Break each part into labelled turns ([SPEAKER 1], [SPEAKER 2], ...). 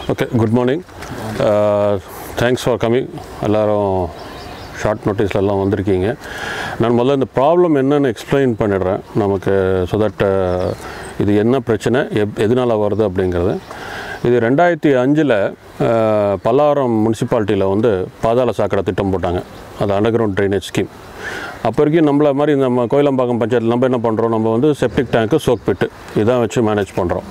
[SPEAKER 1] Okay good morning thanks for coming எல்லாரும் short நோட்டீஸ்ல எல்லாம் வந்திருக்கீங்க நான் முதல்ல இந்த ப்ராப்ளம் என்னன்னு எக்ஸ்பிளைன் பண்ணிடுறேன் நமக்கு ஸோ தட் இது என்ன பிரச்சனை எப் எதனால் வருது அப்படிங்கிறது இது ரெண்டாயிரத்தி அஞ்சில் பல்லாவரம் முனிசிபாலிட்டியில் வந்து பாதாள சாக்கடை திட்டம் போட்டாங்க அது அண்டர் கிரவுண்ட் ட்ரைனேஜ் ஸ்கீம் அப்போ வரைக்கும் நம்மள மாதிரி நம்ம கோயிலம்பாக்கம் பஞ்சாயத்தில் நம்ம என்ன பண்ணுறோம் நம்ம வந்து செப்டிக் டேங்க்கு சோக் பிட்டு இதான் வச்சு மேனேஜ் பண்ணுறோம்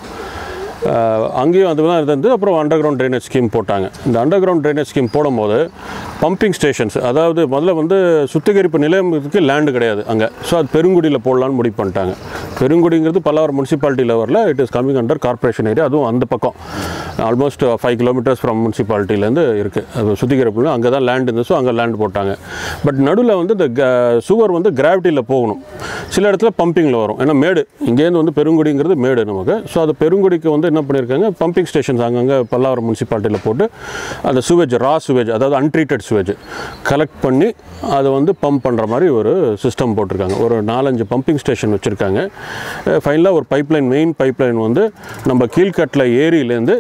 [SPEAKER 1] அஹ் அங்கேயும் அதுதான் இருந்தது அப்புறம் அண்டர் கிரவுண்ட் ட்ரைனேஜ் ஸ்கீம் போட்டாங்க இந்த அண்டர் கிரவுண்ட் ட்ரைனேஜ் ஸ்கீம் போடும்போது பம்பிங் ஸ்டேஷன்ஸ் அதாவது முதல்ல வந்து சுத்திகரிப்பு நிலையத்துக்கு லேண்டு கிடையாது அங்கே ஸோ அது பெருங்குடியில் போடலான்னு முடிவு பண்ணிட்டாங்க பெருங்குடிங்கிறது பல்லாவரம் முனிசிபாலிட்டியில் வரல it is coming under corporation area அதுவும் அந்த பக்கம் ஆல்மோஸ்ட் ஃபைவ் கிலோமீட்டர்ஸ் ஃப்ரம் முனிசிபாலிட்டிலேருந்து இருக்குது அது சுத்திகரிப்பு அங்கே தான் லேண்ட் இருந்துச்சு ஸோ அங்கே லேண்ட் போட்டாங்க பட் நடுவில் வந்து இந்த சுவர் வந்து கிராவிட்டியில் போகணும் சில இடத்துல பம்பிங்கில் வரும் ஏன்னா மேடு இங்கேருந்து வந்து பெருங்குடிங்கிறது மேடு நமக்கு ஸோ அது பெருங்குடிக்கு வந்து என்ன பண்ணியிருக்காங்க பம்பிங் ஸ்டேஷன்ஸ் அங்கங்கே பல்லாவரம் முனிசிபாலிட்டியில் போட்டு அந்த சுவேஜ் ரா சுவேஜ் அதாவது அன்ட்ரீட்டட் சுவேஜ் கலெக்ட் பண்ணி அதை வந்து பம்ப் பண்ணுற மாதிரி ஒரு சிஸ்டம் போட்டிருக்காங்க ஒரு நாலஞ்சு பம்பிங் ஸ்டேஷன் வச்சுருக்காங்க ஃபைனலாக ஒரு பைப்லைன் மெயின் பைப்லைன் வந்து நம்ம கீழ்கட்டில் ஏரியிலேருந்து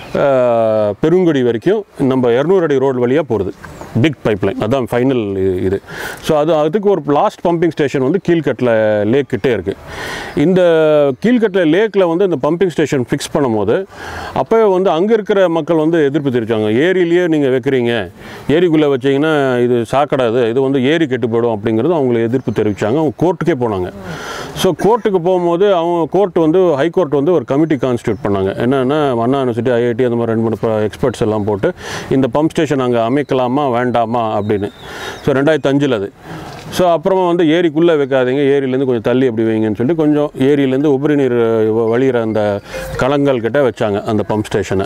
[SPEAKER 1] பெருங்குடி வரைக்கும் நம்ம இரநூறு அடி ரோடு வழியாக போகிறது பிக் பைப்லைன் அதான் ஃபைனல் இது ஸோ அது அதுக்கு ஒரு லாஸ்ட் பம்பிங் ஸ்டேஷன் வந்து கீழ்கட்டில் லேக் கிட்டே இருக்குது இந்த கீழ்கட்டில் லேக்கில் வந்து இந்த பம்பிங் ஸ்டேஷன் ஃபிக்ஸ் பண்ணும்போது அப்போவே வந்து அங்கே இருக்கிற மக்கள் வந்து எதிர்ப்பு தெரிவித்தாங்க ஏரியிலேயே நீங்கள் வைக்கிறீங்க ஏரிக்குள்ளே வச்சீங்கன்னா இது சாக்கடாது இது வந்து ஏரி கெட்டு போயிடும் அப்படிங்கிறது அவங்களுக்கு எதிர்ப்பு தெரிவித்தாங்க அவங்க கோர்ட்டுக்கே போனாங்க ஸோ கோர்ட்டுக்கு போகும்போது அவங்க கோர்ட் வந்து ஹைகோர்ட் வந்து ஒரு கமிட்டி கான்ஸ்டியூட் பண்ணாங்க என்னென்னா அண்ணா யூனிவர்சிட்டி ஐஐடி அந்த மாதிரி ரெண்டு மூணு எக்ஸ்பர்ட்ஸ் எல்லாம் போட்டு இந்த பம்ப் ஸ்டேஷன் அங்கே அமைக்கலாமா வேண்டாமா அப்படின்னு ஸோ ரெண்டாயிரத்து அஞ்சில் அது ஸோ அப்புறமா வந்து ஏரிக்குள்ளே வைக்காதீங்க ஏரியிலேருந்து கொஞ்சம் தள்ளி அப்படி வைங்கன்னு சொல்லி கொஞ்சம் ஏரியிலேருந்து உபரி நீர் வழிகிற அந்த களங்கள் கிட்ட வச்சாங்க அந்த பம்ப் ஸ்டேஷனை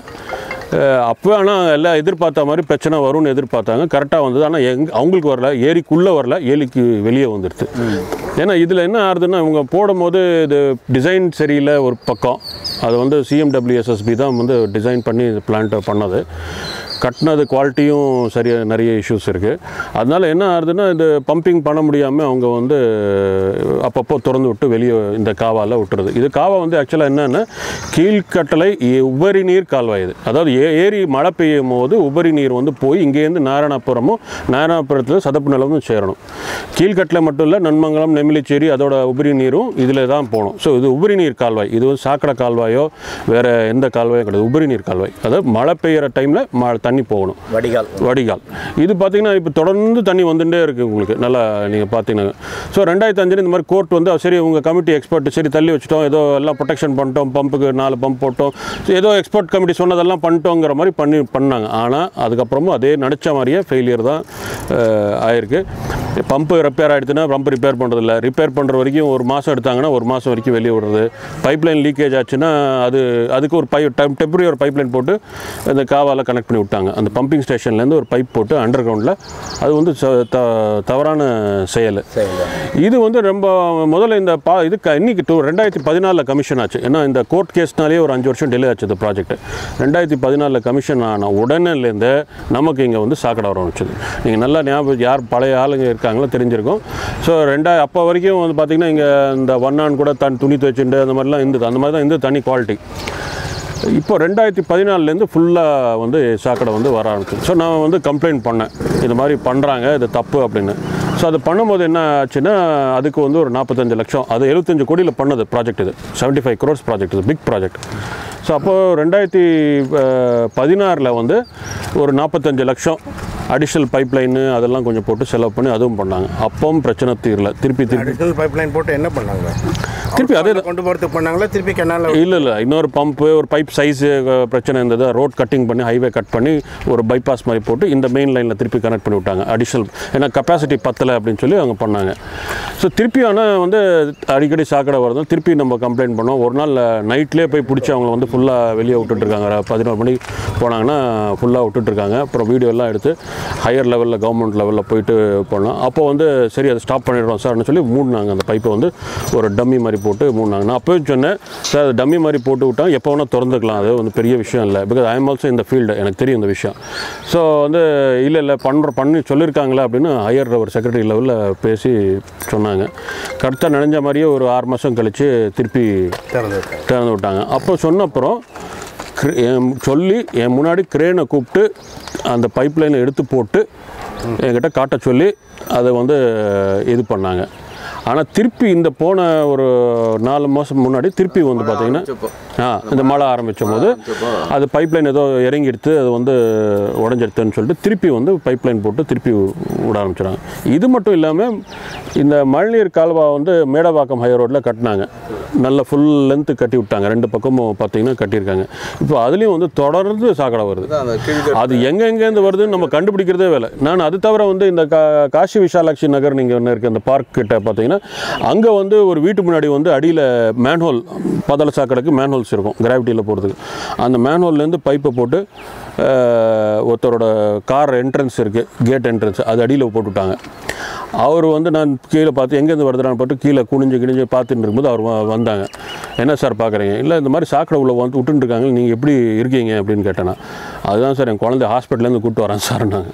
[SPEAKER 1] அப்போ ஆனால் எல்லாம் எதிர்பார்த்த மாதிரி பிரச்சனை வரும்னு எதிர்பார்த்தாங்க கரெக்டாக வந்தது ஆனால் எங் அவங்களுக்கு வரல ஏரிக்குள்ளே வரல ஏரிக்கு வெளியே வந்துடுது ஏன்னா இதில் என்ன ஆகுதுன்னா இவங்க போடும்போது இது டிசைன் சரியில்லை ஒரு பக்கம் அது வந்து சிஎம்டபிள்யூஎஸ்எஸ்பி தான் வந்து டிசைன் பண்ணி பிளான்ட்டை பண்ணது கட்டினது குவாலிட்டியும் சரியாக நிறைய இஷ்யூஸ் இருக்குது அதனால் என்ன ஆகுதுன்னா இது பம்பிங் பண்ண முடியாமல் அவங்க வந்து அப்பப்போ திறந்து விட்டு வெளியே இந்த காவாவில் விட்டுறது இது காவா வந்து ஆக்சுவலாக என்னென்னா கீழ்கட்டளை ஏ- உபரி நீர் கால்வாய் இது அதாவது ஏ ஏரி மழை பெய்யும் போது உபரி நீர் வந்து போய் இங்கேருந்து நாராயணபுரமும் நாராயணபுரத்தில் சதப்பு நிலமும் சேரணும் கீழ்கட்டில் மட்டும் இல்லை நன்மங்கலம் நெமிலிச்சேரி அதோட உபரி நீரும் இதில் தான் போகணும் ஸோ இது உபரி நீர் கால்வாய் இது வந்து சாக்கடை கால்வாயோ வேறு எந்த கால்வாயும் கிடையாது உபரி நீர் கால்வாய் அதாவது மழை பெய்கிற டைமில் ம தண்ணி போகணும்
[SPEAKER 2] வடிகால்
[SPEAKER 1] வடிகால் இது பார்த்தீங்கன்னா இப்போ தொடர்ந்து தண்ணி வந்துட்டே இருக்குது உங்களுக்கு நல்லா நீங்கள் பார்த்தீங்கன்னா ஸோ ரெண்டாயிரத்தி அஞ்சில் இந்த மாதிரி கோர்ட் வந்து சரி உங்கள் கமிட்டி எக்ஸ்பர்ட் சரி தள்ளி வச்சுட்டோம் ஏதோ எல்லாம் ப்ரொடெக்ஷன் பண்ணிட்டோம் பம்புக்கு நாலு பம்ப் போட்டோம் So, ஏதோ எக்ஸ்பர்ட் கமிட்டி சொன்னதெல்லாம் பண்ணிட்டோங்கிற மாதிரி பண்ணி பண்ணாங்க ஆனால் அதுக்கப்புறமும் அதே நடித்த மாதிரியே ஃபெயிலியர் தான் அஹ், ஆயிருக்கு பம்பு ரிப்பேர் ஆகிடுச்சுன்னா பம்ப் ரிப்பேர் பண்ணுறதில்ல ரிப்பேர் பண்ணுற வரைக்கும் ஒரு மாதம் எடுத்தாங்கன்னா ஒரு மாதம் வரைக்கும் வெளியே விடுறது பைப்லைன் லீக்கேஜ் ஆச்சுன்னா அது அதுக்கு ஒரு பை டெம்பரரி ஒரு பைப்லைன் போட்டு அந்த காவால கனெக்ட் பண்ணி விட்டாங்க அந்த பம்பிங் ஸ்டேஷன்லேருந்து ஒரு பைப் போட்டு அண்டர் கிரவுண்டில் அது வந்து ச- த- தவறான செயல் இது வந்து ரொம்ப முதல்ல இந்த பா இது க- இன்னைக்கு டூ ரெண்டாயிரத்தி பதினாலில் கமிஷன் ஆச்சு ஏன்னா இந்த கோர்ட் கேஸ்னாலே ஒரு அஞ்சு வருஷம் டிலே ஆச்சு இந்த ப்ராஜெக்ட் ரெண்டாயிரத்தி பதினாலில் கமிஷன் ஆன உடனேலேருந்து நமக்கு இங்கே வந்து சாக்கடை வர ஆரம்பிச்சது நீங்கள் நல்லா ஞாபகம் யார் பழைய ஆளுங்க இருக்காங்களோ தெரிஞ்சிருக்கும் ஸோ ரெண்டாய் அப்போ வரைக்கும் வந்து பார்த்திங்கன்னா இங்கே இந்த ஒன்னான் கூட தன் துணி துவைச்சுண்டு அந்த மாதிரிலாம் இருந்தது அந்த மாதிரி தான் இருந்தது தனி குவாலிட்டி இப்போ ரெண்டாயிரத்தி பதினாலேருந்து ஃபுல்லாக வந்து சாக்கடை வந்து வர ஆரம்பிச்சு ஸோ நான் வந்து கம்ப்ளைண்ட் பண்ணேன் இது மாதிரி பண்ணுறாங்க இது தப்பு அப்படின்னு ஸோ அது பண்ணும்போது என்ன ஆச்சுன்னா அதுக்கு வந்து ஒரு நாற்பத்தஞ்சு லட்சம் அது எழுபத்தஞ்சு கோடியில் பண்ணது ப்ராஜெக்ட் இது 75 ஃபைவ் க்ரோர்ஸ் ப்ராஜெக்ட் இது பிக் ப்ராஜெக்ட் ஸோ அப்போது ரெண்டாயிரத்தி பதினாறில் வந்து ஒரு நாற்பத்தஞ்சு லட்சம் அடிஷ்னல் பைப் லைனு அதெல்லாம் கொஞ்சம் போட்டு செலவு பண்ணி அதுவும் பண்ணாங்க அப்பவும் பிரச்சனை தீரல திருப்பி திருப்பி
[SPEAKER 2] அடிஷனல் பைப் லைன் போட்டு என்ன பண்ணாங்க
[SPEAKER 1] திருப்பி அதே
[SPEAKER 2] கொண்டு போகிறதுக்கு பண்ணாங்களா திருப்பி கெனால
[SPEAKER 1] இல்லை இல்லை இன்னொரு பம்பு ஒரு பைப் சைஸு பிரச்சனை இருந்தது ரோட் கட்டிங் பண்ணி ஹைவே கட் பண்ணி ஒரு பைபாஸ் மாதிரி போட்டு இந்த மெயின் லைனில் திருப்பி கனெக்ட் பண்ணி விட்டாங்க அடிஷ்னல் ஏன்னா கெப்பாசிட்டி பத்தலை அப்படின்னு சொல்லி அவங்க பண்ணாங்க ஸோ திருப்பி ஆனால் வந்து அடிக்கடி சாக்கடை வருதும் திருப்பி நம்ம கம்ப்ளைண்ட் பண்ணோம் ஒரு நாள் நைட்லேயே போய் பிடிச்சி அவங்க வந்து ஃபுல்லாக வெளியே விட்டுட்ருக்காங்க பதினோரு மணிக்கு போனாங்கன்னா ஃபுல்லாக விட்டுட்ருக்காங்க அப்புறம் வீடியோ எல்லாம் எடுத்து ஹையர் லெவலில் கவர்மெண்ட் லெவலில் போயிட்டு போனோம் அப்போ வந்து சரி அதை ஸ்டாப் பண்ணிடுறோம் சார்னு சொல்லி மூடினாங்க அந்த பைப்பை வந்து ஒரு டம்மி மாதிரி போட்டு மூடினாங்க நான் அப்போவே சொன்னேன் சார் அது டம்மி மாதிரி போட்டு விட்டா எப்போ வேணால் திறந்துக்கலாம் அது வந்து பெரிய விஷயம் இல்லை பிகாஸ் ஐ எம் ஆல்சோ இந்த ஃபீல்டு எனக்கு தெரியும் இந்த விஷயம் ஸோ வந்து இல்லை இல்லை பண்ணுற பண்ணி சொல்லியிருக்காங்களா அப்படின்னு ஹையர் ஒரு செக்ரட்டரி லெவலில் பேசி சொன்னாங்க கரெக்டாக நினைஞ்ச மாதிரியே ஒரு ஆறு மாதம் கழித்து திருப்பி
[SPEAKER 2] திறந்து விட்டாங்க
[SPEAKER 1] திறந்து விட்டாங்க அப்போ சொன்ன அப்புறம் cr- என் சொல்லி என் முன்னாடி கிரேனை கூப்பிட்டு அந்த பைப் லைனை எடுத்து போட்டு என்கிட்ட காட்ட சொல்லி அதை வந்து இது பண்ணாங்க ஆனால் திருப்பி இந்த போன ஒரு நாலு மாதம் முன்னாடி திருப்பி வந்து பார்த்தீங்கன்னா ஆ இந்த மழை ஆரம்பித்த போது அது பைப் லைன் ஏதோ இறங்கிடுத்து அது வந்து உடஞ்சிடுத்துன்னு சொல்லிட்டு திருப்பி வந்து பைப் லைன் போட்டு திருப்பி விட ஆரம்பிச்சிடாங்க இது மட்டும் இல்லாமல் இந்த மழைநீர் கால்வா வந்து மேடவாக்கம் ஹை ரோட்டில் கட்டினாங்க நல்ல ஃபுல் லென்த்து கட்டி விட்டாங்க ரெண்டு பக்கமும் பார்த்தீங்கன்னா கட்டியிருக்காங்க இப்போ அதுலேயும் வந்து தொடர்ந்து சாக்கடை வருது
[SPEAKER 3] அந்த கீழ்
[SPEAKER 1] அது எங்கெங்கேருந்து வருதுன்னு நம்ம கண்டுபிடிக்கிறதே வேலை நான் அது தவிர வந்து இந்த கா காசி விஷாலாட்சி நகர் நீங்கள் ஒன்று இருக்க அந்த பார்க் கிட்ட பார்த்தீங்கன்னா அங்கே வந்து ஒரு வீட்டு முன்னாடி வந்து அடியில் மேன்ஹோல் பதல சாக்கடைக்கு மேன்ஹோல்ஸ் இருக்கும் கிராவிட்டியில் போகிறதுக்கு அந்த மேன்ஹோல்லேருந்து பைப்பை போட்டு அஹ், ஒருத்தரோட கார் என்ட்ரன்ஸ் இருக்குது கேட் என்ட்ரன்ஸ் அது அடியில் போட்டுவிட்டாங்க அவர் வந்து நான் கீழே பார்த்து எங்கேருந்து வருதுன்னு போட்டு கீழே குனிஞ்சு கிணிஞ்சு பார்த்துட்டு இருக்கும்போது அவர் வ- வந்தாங்க என்ன சார் பார்க்குறீங்க இல்லை இந்த மாதிரி சாக்கடை உள்ள வந்து விட்டுட்டு இருக்காங்க நீங்கள் எப்படி இருக்கீங்க அப்படின்னு கேட்டேன்னா அதுதான் சார் என் குழந்தை ஹாஸ்பிட்டல்லேருந்து கூப்பிட்டு வரேன் சார் நான்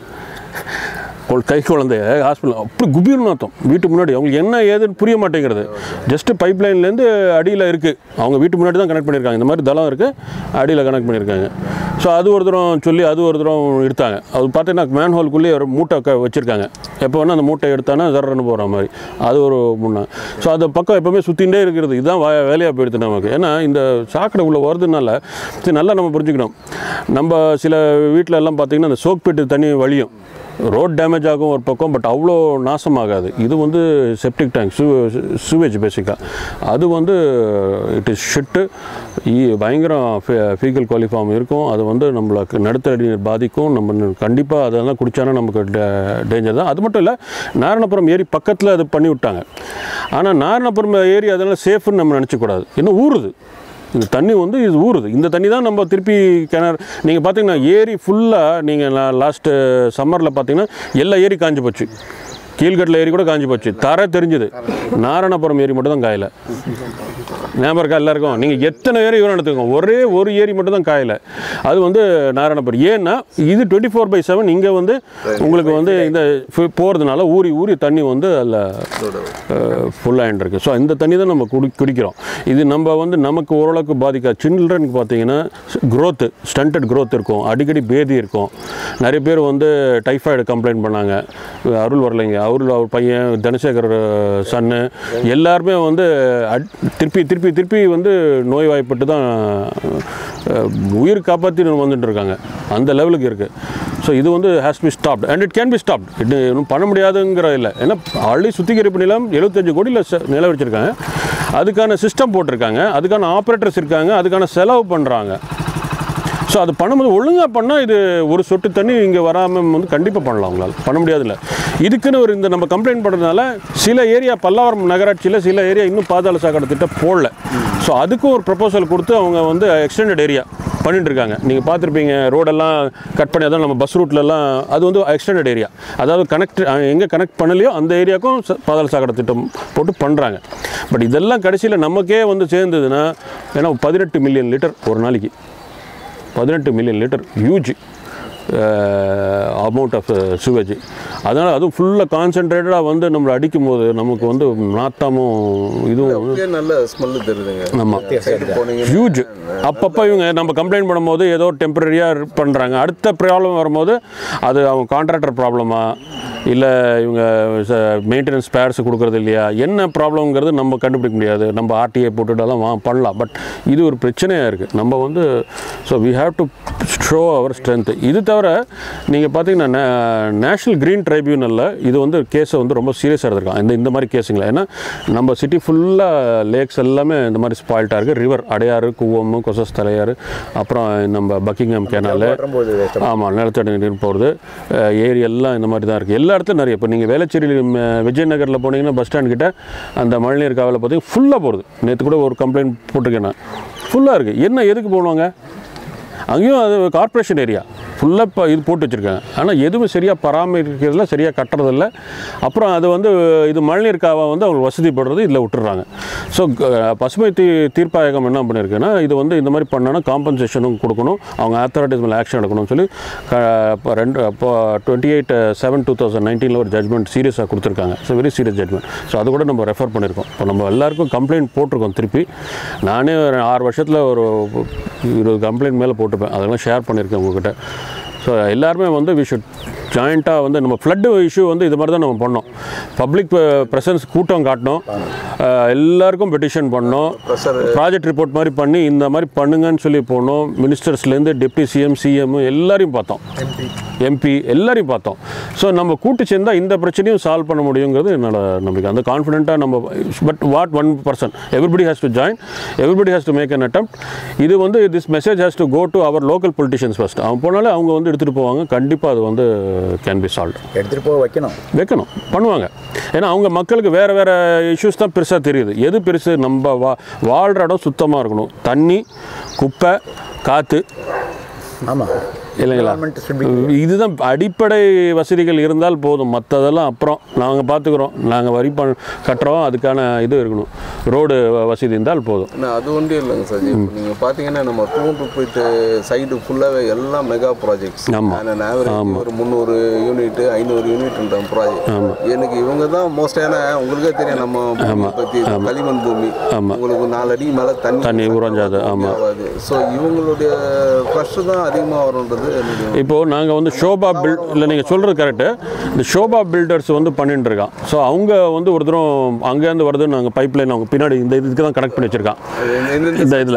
[SPEAKER 1] கொள்- கை குழந்தைய ஹாஸ்பிட்டல் அப்படி குபீர்னு அர்த்தம் வீட்டு முன்னாடி அவங்களுக்கு என்ன ஏதுன்னு புரிய மாட்டேங்கிறது ஜஸ்ட்டு பைப் லைன்லேருந்து அடியில் இருக்குது அவங்க வீட்டு முன்னாடி தான் கனெக்ட் பண்ணியிருக்காங்க இந்த மாதிரி தளம் இருக்குது அடியில் கனெக்ட் பண்ணியிருக்காங்க ஸோ அது ஒரு தரம் சொல்லி அது ஒரு தரம் எடுத்தாங்க அது பார்த்தீங்கன்னா மேன் ஹோல்குள்ளேயே ஒரு மூட்டை க வச்சுருக்காங்க எப்போ வேணால் அந்த மூட்டை எடுத்தானா ஜர்றன்னு போகிற மாதிரி அது ஒரு முன்னே ஸோ அந்த பக்கம் எப்போவுமே சுற்றிகிட்டே இருக்கிறது இதுதான் வே- வேலையாக போயிடுது நமக்கு ஏன்னா இந்த சாக்கடை உள்ள வருதுனால சரி நல்லா நம்ம புரிஞ்சுக்கணும் நம்ம சில வீட்டில் எல்லாம் பார்த்தீங்கன்னா அந்த சோக் பிட்டு தண்ணி வழியும் ரோட் டேமேஜ் ஆகும் ஒரு பக்கம் பட் அவ்வளோ நாசமாகாது இது வந்து செப்டிக் டேங்க் சூ சூவேஜ் பேசிக்காக அது வந்து இட் இஸ் ஷிட்டு பயங்கரம் ஃபீக்கல் குவாலிஃபார்ம் இருக்கும் அது வந்து நம்மளுக்கு நடுத்தடி நீர் பாதிக்கும் நம்ம கண்டிப்பாக அதெல்லாம் குடித்தானா நமக்கு டேஞ்சர் தான் அது மட்டும் இல்லை நாரணபுரம் ஏரி பக்கத்தில் அது பண்ணி விட்டாங்க ஆனால் நாரணபுரம் ஏரி அதெல்லாம் சேஃப்னு நம்ம நினச்சக்கூடாது இன்னும் ஊறுது இந்த தண்ணி வந்து இது ஊறுது இந்த தண்ணி தான் நம்ம திருப்பி கிணறு நீங்கள் பார்த்தீங்கன்னா ஏரி ஃபுல்லாக நீங்கள் லாஸ்ட்டு சம்மரில் பார்த்தீங்கன்னா எல்லா ஏரி காஞ்சு போச்சு கீழ்கட்டில் ஏரி கூட காஞ்சு போச்சு தர தெரிஞ்சுது நாராயணபுரம் ஏரி மட்டும் தான் காயலை ஞாபகம் இருக்கா எல்லாருக்கும் நீங்கள் எத்தனை ஏரி வேணும் எடுத்துக்கோங்க ஒரே ஒரு ஏரி மட்டும் தான் காயலை அது வந்து நாராயணபுரம் ஏன்னா இது டுவெண்ட்டி ஃபோர் பை செவன் இங்கே வந்து உங்களுக்கு வந்து இந்த போகிறதுனால ஊறி ஊறி தண்ணி வந்து அதில் ஃபுல்லாகிட்டு இருக்கு ஸோ இந்த தண்ணி தான் நம்ம குடி குடிக்கிறோம் இது நம்ம வந்து நமக்கு ஓரளவுக்கு பாதிக்காது சில்ட்ரனுக்கு பார்த்தீங்கன்னா க்ரோத்து ஸ்டண்டட் growth இருக்கும் அடிக்கடி பேதி இருக்கும் நிறைய பேர் வந்து டைஃபாய்டு கம்ப்ளைண்ட் பண்ணாங்க அருள் வரலைங்க அருள் அவர் பையன் தனசேகர் சன்னு எல்லாருமே வந்து அட்- திருப்பி திருப்பி திருப்பி வந்து நோய்வாய்ப்பட்டு தான் அஹ், உயிர் காப்பாற்றி வந்துட்டு இருக்காங்க அந்த லெவலுக்கு இருக்குது ஸோ இது வந்து has be stopped and it can be stopped இது இன்னும் பண்ண முடியாதுங்கிற இல்லை ஏன்னா ஆல்ரெடி சுத்திகரிப்பு நிலம் எழுபத்தஞ்சு கோடியில் நிலம் வச்சுருக்காங்க அதுக்கான சிஸ்டம் போட்டிருக்காங்க அதுக்கான ஆப்ரேட்டர்ஸ் இருக்காங்க அதுக்கான செலவு பண்ணுறாங்க ஸோ அது பண்ணும்போது ஒழுங்காக பண்ணால் இது ஒரு சொட்டு தண்ணி இங்கே வராமல் வந்து கண்டிப்பாக பண்ணலாம் அவங்களால பண்ண முடியாதுல்ல இதுக்குன்னு ஒரு இந்த நம்ம கம்ப்ளைண்ட் பண்ணுறதுனால சில ஏரியா பல்லாவரம் நகராட்சியில் சில ஏரியா இன்னும் பாதாள சாக்கடை திட்டம் போடல ஸோ அதுக்கும் ஒரு ப்ரப்போசல் கொடுத்து அவங்க வந்து எக்ஸ்டெண்டட் ஏரியா பண்ணிட்டு இருக்காங்க நீங்கள் பார்த்துருப்பீங்க ரோடெல்லாம் கட் பண்ணி அதான் நம்ம பஸ் ரூட்லலாம் அது வந்து எக்ஸ்டெண்டட் ஏரியா அதாவது கனெக்ட் எங்கே கனெக்ட் பண்ணலையோ அந்த ஏரியாவுக்கும் ச- பாதாள சாக்கடை திட்டம் போட்டு பண்ணுறாங்க பட் இதெல்லாம் கடைசியில் நமக்கே வந்து சேர்ந்ததுன்னா ஏன்னா பதினெட்டு மில்லியன் லிட்டர் ஒரு நாளைக்கு பதினெட்டு million litre huge amount of sewage அதனால் அதுவும் ஃபுல்லாக கான்சென்ட்ரேட்டடாக வந்து நம்மளை அடிக்கும் போது நமக்கு வந்து நாத்தாமும் இதுவும்
[SPEAKER 3] அப்படியே நல்ல ஸ்மெல்லு தெரியுதுங்க
[SPEAKER 1] ஆமாம்
[SPEAKER 3] சைடு போனீங்க
[SPEAKER 1] ஹியூஜ் அப்பப்போ இவங்க நம்ம கம்ப்ளைண்ட் பண்ணும்போது ஏதோ டெம்பரரியாக பண்ணுறாங்க அடுத்த ப்ராப்ளம் வரும்போது அது அவங்க கான்ட்ராக்டர் ப்ராப்ளமா இல்லை இவங்க மெயின்டெனன்ஸ் ஸ்பேர்ஸ் கொடுக்குறது இல்லையா என்ன ப்ராப்ளம்ங்கிறது நம்ம கண்டுபிடிக்க முடியாது நம்ம ஆர்டிஐ போட்டுட்டெல்லாம் வா பண்ணலாம் பட் இது ஒரு பிரச்சனையாக இருக்குது நம்ம வந்து so we have to show our strength இது தவிர நீங்கள் பார்த்தீங்கன்னா நேஷ்னல் க்ரீன் ட்ரைபியூனலில் இது வந்து கேஸை வந்து ரொம்ப சீரியஸாக எடுத்திருக்காங்க இந்த இந்த மாதிரி கேஸுங்களா ஏன்னா நம்ம சிட்டி ஃபுல்லாக லேக்ஸ் எல்லாமே இந்த மாதிரி ஸ்பாயில்ட்டாக இருக்குது ரிவர் அடையாறு கூவம் கொசஸ் தலையாறு அப்புறம் நம்ம பக்கிங்ஹாம் கேனாலு
[SPEAKER 2] வரும்போது
[SPEAKER 1] ஆமாம் நிலத்தடி நீர் போகிறது ஏரி எல்லாம் இந்த மாதிரி தான் இருக்குது எல்லா இடத்துலையும் நிறைய இப்போ நீங்கள் வேளச்சேரி ம- விஜயநகரில் போனீங்கன்னா பஸ் ஸ்டாண்ட் கிட்ட அந்த மழைநீர் காவலில் பார்த்தீங்கன்னா ஃபுல்லாக போகிறது நேற்று கூட ஒரு கம்ப்ளைண்ட் போட்டிருக்கேன் நான் ஃபுல்லாக இருக்குது என்ன எதுக்கு போடுவாங்க அங்கேயும் அது கார்ப்பரேஷன் ஏரியா ஃபுல்லாக இப்போ இது போட்டு வச்சுருக்காங்க ஆனால் எதுவும் சரியாக பராமரிக்கிறதுல சரியாக கட்டுறதில்ல அப்புறம் அது வந்து இது மழைநீர் காவை வந்து அவங்களுக்கு வசதிப்படுறது இதில் விட்டுறாங்க ஸோ பசுமை தீ தீர்ப்பாயகம் என்ன பண்ணியிருக்குன்னா இது வந்து இந்த மாதிரி பண்ணோன்னா காம்பன்சேஷனும் கொடுக்கணும் அவங்க அத்தாரிட்டிஸ் மேலே ஆக்ஷன் எடுக்கணும்னு சொல்லி க- இப்போ ரெண்டு இப்போ twenty eight seven two thousand நைன்டீனில் ஒரு ஜட்மெண்ட் சீரியஸாக கொடுத்துருக்காங்க so very serious judgement so அது கூட நம்ம ரெஃபர் பண்ணியிருக்கோம் இப்போ நம்ம எல்லாருக்கும் கம்ப்ளைண்ட் போட்டிருக்கோம் திருப்பி நானே ஒரு ஆறு வருஷத்தில் ஒரு இருபது கம்ப்ளைண்ட் மேலே போட்டிருப்பேன் அதெல்லாம் ஷேர் பண்ணியிருக்கேன் உங்ககிட்ட ஸோ எல்லாருமே வந்து வி ஷுட் ஜாயிண்ட்டாக வந்து நம்ம ஃப்ளட்டு இஷ்யூ வந்து இது மாதிரி தான் நம்ம பண்ணோம் பப்ளிக் ப்ரெசன்ஸ் கூட்டம் காட்டினோம் அஹ், எல்லாருக்கும் பெட்டிஷன் பண்ணோம்
[SPEAKER 3] ப்ரெஷர்
[SPEAKER 1] ப்ராஜெக்ட் ரிப்போர்ட் மாதிரி பண்ணி இந்த மாதிரி பண்ணுங்கன்னு சொல்லி போனோம் மினிஸ்டர்ஸ்லேருந்து டெப்டி சிஎம் சிஎம் எல்லாரையும் பார்த்தோம் எம்பி எல்லாரையும் பார்த்தோம் ஸோ நம்ம கூட்டு சேர்ந்தால் இந்த பிரச்சனையும் சால்வ் பண்ண முடியுங்கிறது என்னோட நம்பிக்கை அந்த கான்ஃபிடென்ட்டாக நம்ம but what one person everybody has to join everybody has to make an attempt இது வந்து this message has to go to our local politicians first அவங்க போனாலே அவங்க வந்து எடுத்துகிட்டு போவாங்க கண்டிப்பாக அது வந்து கேன் பி சால்வ்
[SPEAKER 4] எடுத்துகிட்டு போக வைக்கணும்
[SPEAKER 1] வைக்கணும் பண்ணுவாங்க ஏன்னா அவங்க மக்களுக்கு வேறு வேறு இஷ்யூஸ் தான் பெருசாக தெரியுது எது பெருசு நம்ம வா வாழ்கிற இடம் சுத்தமாக இருக்கணும் தண்ணி குப்பை காற்று
[SPEAKER 4] ஆமாம்
[SPEAKER 1] இல்லைங்களா
[SPEAKER 4] Environment should be-
[SPEAKER 1] இதுதான் அடிப்படை வசதிகள் இருந்தால் போதும் மற்றதெல்லாம் அப்புறம் நாங்கள் பார்த்துக்குறோம் நாங்கள் வரி பண் கட்டுறோம் அதுக்கான இது இருக்கணும் ரோடு வசதி இருந்தால் போதும்
[SPEAKER 3] ஆனால் அது ஒன்றும் இல்லைங்க சார் இப்போ நீங்கள் பார்த்தீங்கன்னா நம்ம டூ போயிட்டு சைடு ஃபுல்லாகவே எல்லாம் மெகா ப்ராஜெக்ட்ஸ்
[SPEAKER 1] ஆமா.
[SPEAKER 3] நான் ஆவரேஜ் ஒரு முந்நூறு யூனிட் ஐநூறு யூனிட்ன்ற ப்ராஜெக்ட் எனக்கு இவங்க தான் மோஸ்டான உங்களுக்கே தெரியும் நம்ம பூமி பற்றி களிமண் பூமி
[SPEAKER 1] ஆமா.
[SPEAKER 3] உங்களுக்கு நாலு அடி மேலே தண்ணி
[SPEAKER 1] தண்ணி உறைஞ்சாது, ஆமா.
[SPEAKER 3] ஆகாது ஸோ இவங்களுடைய ப்ரெஷ் தான் அதிகமாக வரும்ன்றது என்னுடைய
[SPEAKER 1] இப்போது நாங்கள் வந்து ஷோபா பில் இல்லை நீங்கள் சொல்கிறது கரெக்டு இந்த ஷோபா பில்டர்ஸ் வந்து பண்ணிட்டு இருக்கான் ஸோ அவங்க வந்து ஒரு தூரம் அங்கேருந்து வருதுன்னு நாங்கள் பைப் லைன் அவங்க பின்னாடி இந்த இதுக்கு தான் கனெக்ட் பண்ணி வச்சுருக்கான்
[SPEAKER 3] இந்த-
[SPEAKER 1] இந்த இதில்